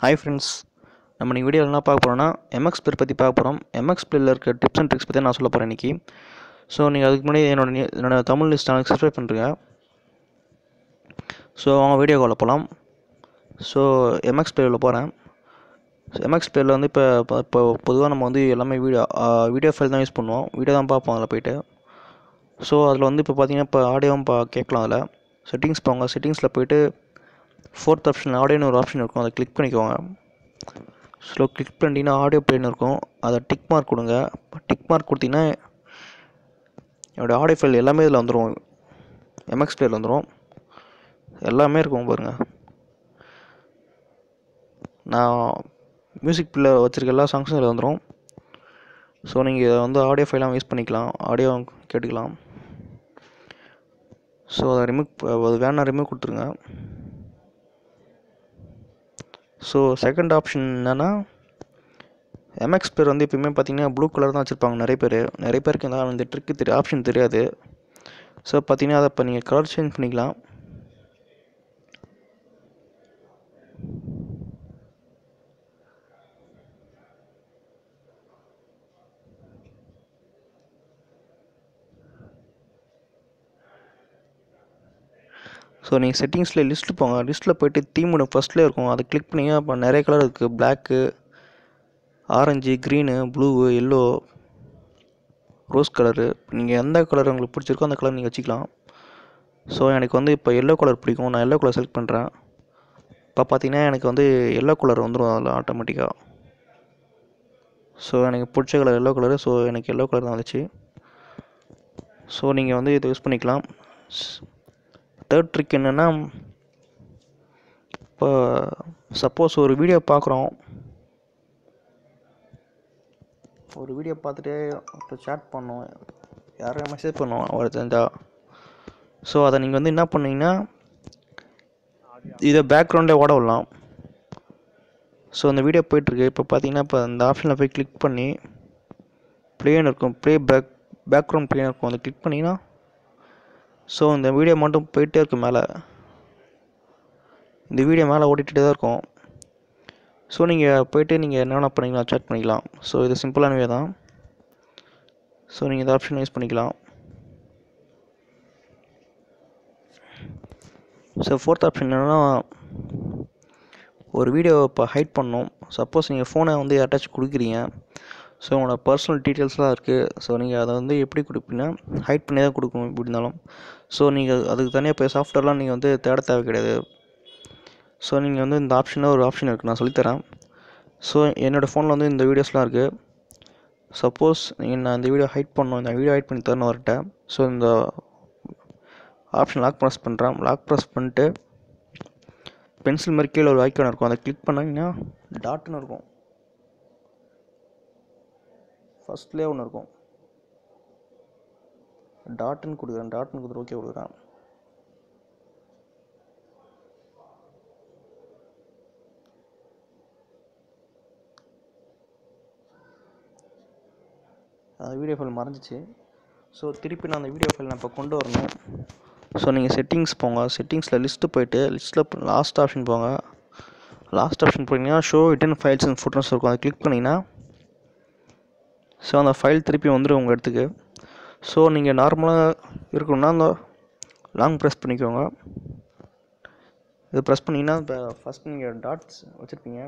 hi friends நம்ம இன்னைக்கு வீடியோவில் என்ன பார்க்க போகிறோம்னா எம்எக்ஸ் பிளேயர் பற்றி பார்க்க போகிறோம் எம்எக்ஸ் பிளேயரில் இருக்க டிப்ஸ் அண்ட் ட்ரிக்ஸ் பற்றி நான் சொல்ல போகிறேன் இன்றைக்கி ஸோ நீங்கள் அதுக்கு முன்னாடி என்னோட நி- என்னோட தமிழ் லிஸ்ட் சேனலுக்கு சப்ஸ்கிரைப் பண்ணுறீங்க ஸோ அவங்க வீடியோ காலில் போகலாம் ஸோ எம்எக்ஸ் பிளேயரில் போகிறேன் எம்எக்ஸ் பிளேயரில் வந்து இப்போ இப்போ பொதுவாக நம்ம வந்து எல்லாமே வீடியோ வீடியோ ஃபைல் தான் யூஸ் பண்ணுவோம் வீடியோ தான் பார்ப்போம் அதில் போயிட்டு ஸோ அதில் வந்து இப்போ பார்த்தீங்கன்னா இப்போ ஆடியோவும் பா கேட்கலாம் அதில் செட்டிங்ஸ் போங்க செட்டிங்ஸில் போயிட்டு ஃபோர்த் ஆப்ஷன் ஆடியோன்னு ஒரு ஆப்ஷன் இருக்கும் அதை கிளிக் பண்ணிக்கோங்க ஸோ கிளிக் பண்ணிட்டீங்கன்னா ஆடியோ பிளேன்னு இருக்கும் அதை டிக் மார்க் கொடுங்க டிக் மார்க் கொடுத்தீங்கன்னா என்னோடய ஆடியோ ஃபைல் எல்லாமே இதில் வந்துடும் எம்எக்ஸ் பிளேயரில் வந்துடும் எல்லாமே இருக்கும் பாருங்கள் நான் மியூசிக் பிள்ளை வச்சுருக்க எல்லா சாங்ஸும் இதில் வந்துடும் ஸோ நீங்கள் இதை வந்து ஆடியோ ஃபைலாக யூஸ் பண்ணிக்கலாம் ஆடியோ கேட்டுக்கலாம் ஸோ அதை ரிமூவ் அது வேணா ரிமூவ் கொடுத்துருங்க ஸோ செகண்ட் ஆப்ஷன் என்னென்னா எம்எக்ஸ் பேர் வந்து எப்பயுமே பார்த்தீங்கன்னா ப்ளூ கலர் தான் வச்சுருப்பாங்க நிறைய பேர் நிறைய பேருக்கு இந்த இந்த ட்ரிக்கு தெரிய ஆப்ஷன் தெரியாது ஸோ பார்த்தீங்கன்னா அதை இப்போ நீங்கள் கலர் சேஞ்ச் பண்ணிக்கலாம் ஸோ நீங்கள் செட்டிங்ஸில் லிஸ்ட்டில் போங்க லிஸ்ட்டில் போயிட்டு தீமோட ஃபஸ்ட்டில் இருக்கும் அதை கிளிக் பண்ணிங்க அப்போ நிறைய கலர் இருக்குது black orange green blue yellow rose colour நீங்கள் எந்த கலர் உங்களுக்கு பிடிச்சிருக்கோ அந்த கலர் நீங்கள் வச்சுக்கலாம் ஸோ எனக்கு வந்து இப்போ எல்லோ கலர் பிடிக்கும் நான் எல்லோ கலர் செலக்ட் பண்ணுறேன் இப்போ பார்த்தீங்கன்னா எனக்கு வந்து எல்லோ கலர் வந்துடும் அதில் ஆட்டோமேட்டிக்காக ஸோ எனக்கு பிடிச்ச கலர் எல்லோ கலரு ஸோ எனக்கு எல்லோ கலர் தான் வந்துச்சு ஸோ நீங்கள் வந்து இதை யூஸ் பண்ணிக்கலாம் தேர்ட் ட்ரிக் என்னென்னா இப்போ சப்போஸ் ஒரு வீடியோ பார்க்குறோம் ஒரு வீடியோ பார்த்துட்டு இப்போ சேட் பண்ணோம் யாரும் மெசேஜ் பண்ணோம் அவர் தெரிஞ்சா ஸோ அதை நீங்கள் வந்து என்ன பண்ணீங்கன்னா இதை பேக்ரவுண்டில் ஓட விடலாம் ஸோ அந்த வீடியோ போயிட்டுருக்கு இப்போ பார்த்தீங்கன்னா இப்போ அந்த ஆப்ஷனில் போய் கிளிக் பண்ணி ப்ளேன் இருக்கும் ப்ளே பேக் பேக்ரவுண்ட் ப்ளேன் இருக்கும் அதை கிளிக் பண்ணிங்கன்னா ஸோ இந்த வீடியோ மட்டும் போயிட்டே இருக்கும் மேலே இந்த வீடியோ மேலே ஓடிட்டே தான் இருக்கும் ஸோ நீங்கள் போயிட்டு நீங்கள் என்னென்ன பண்ணிக்கலாம் சேட் பண்ணிக்கலாம் ஸோ இது சிம்பிளான வே தான் ஸோ நீங்கள் இந்த ஆப்ஷன் யூஸ் பண்ணிக்கலாம் ஸோ ஃபோர்த் ஆப்ஷன் என்னென்னா ஒரு வீடியோ இப்போ ஹைட் பண்ணணும் சப்போஸ் நீங்கள் ஃபோனை வந்து யார்ட்டாச்சும் கொடுக்குறீங்க ஸோ உங்களோட பர்சனல் டீட்டெயில்ஸ்லாம் இருக்குது ஸோ நீங்கள் அதை வந்து எப்படி கொடுப்பீங்கன்னா ஹைட் பண்ணி தான் கொடுக்கணும் எப்படி இருந்தாலும் ஸோ நீங்கள் அதுக்கு தனியாக இப்போ சாஃப்ட்வேர்லாம் நீங்கள் வந்து தேட தேவை கிடையாது ஸோ நீங்கள் வந்து இந்த ஆப்ஷனில் ஒரு ஆப்ஷன் இருக்குது நான் சொல்லித்தரேன் ஸோ என்னோடய ஃபோனில் வந்து இந்த வீடியோஸ்லாம் இருக்குது சப்போஸ் நீங்கள் நான் இந்த வீடியோ ஹைட் பண்ணணும் இந்த வீடியோ ஹைட் பண்ணி தரணும் வரட்ட ஸோ இந்த ஆப்ஷன் லாக் ப்ரெஸ் பண்ணுறேன் லாக் ப்ரெஸ் பண்ணிட்டு பென்சில் மாதிரி கீழே ஒரு ஐக்கான் இருக்கும் அதை கிளிக் பண்ணிங்கன்னா டாட்னு இருக்கும் ஃபஸ்ட்லேயே ஒன்று இருக்கும் டாட்னு கொடுக்குறேன் டாட்னு கொடுத்துட்டு ஓகே கொடுக்குறேன் அந்த வீடியோ ஃபைல் மறைஞ்சிச்சு ஸோ திருப்பி நான் அந்த வீடியோ ஃபைல் நான் இப்போ கொண்டு வரணும் ஸோ நீங்கள் செட்டிங்ஸ் போங்க செட்டிங்ஸில் லிஸ்ட்டு போயிட்டு லிஸ்ட்டில் லாஸ்ட் ஆப்ஷன் போங்க லாஸ்ட் ஆப்ஷன் போனீங்கன்னா show hidden files and photos இருக்கும் அதை கிளிக் பண்ணிங்கன்னா ஸோ அந்த ஃபைல் திருப்பி வந்துடும் உங்கள் இடத்துக்கு ஸோ நீங்கள் நார்மலாக இருக்கணும்னா அந்த லாங் ப்ரெஸ் பண்ணிக்கோங்க இது ப்ரெஸ் பண்ணிங்கன்னா இப்போ ஃபஸ்ட் நீங்கள் டாட்ஸ் வச்சுருப்பீங்க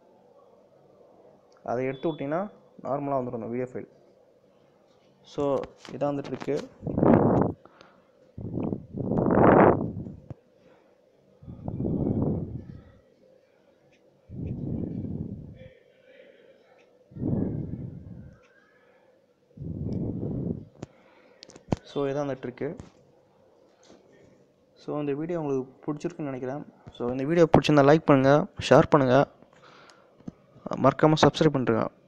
அதை எடுத்து விட்டிங்கன்னா நார்மலாக வந்துடும் அந்த வீடியோ ஃபைல் ஸோ இதான் வந்துட்டு இருக்கு ஸோ இதான் அந்த ட்ரிக்கு ஸோ இந்த வீடியோ உங்களுக்கு பிடிச்சிருக்குன்னு நினைக்கிறேன் ஸோ இந்த வீடியோ பிடிச்சிருந்தா லைக் பண்ணுங்கள் ஷேர் பண்ணுங்கள் மறக்காமல் சப்ஸ்கிரைப் பண்ணுறேங்க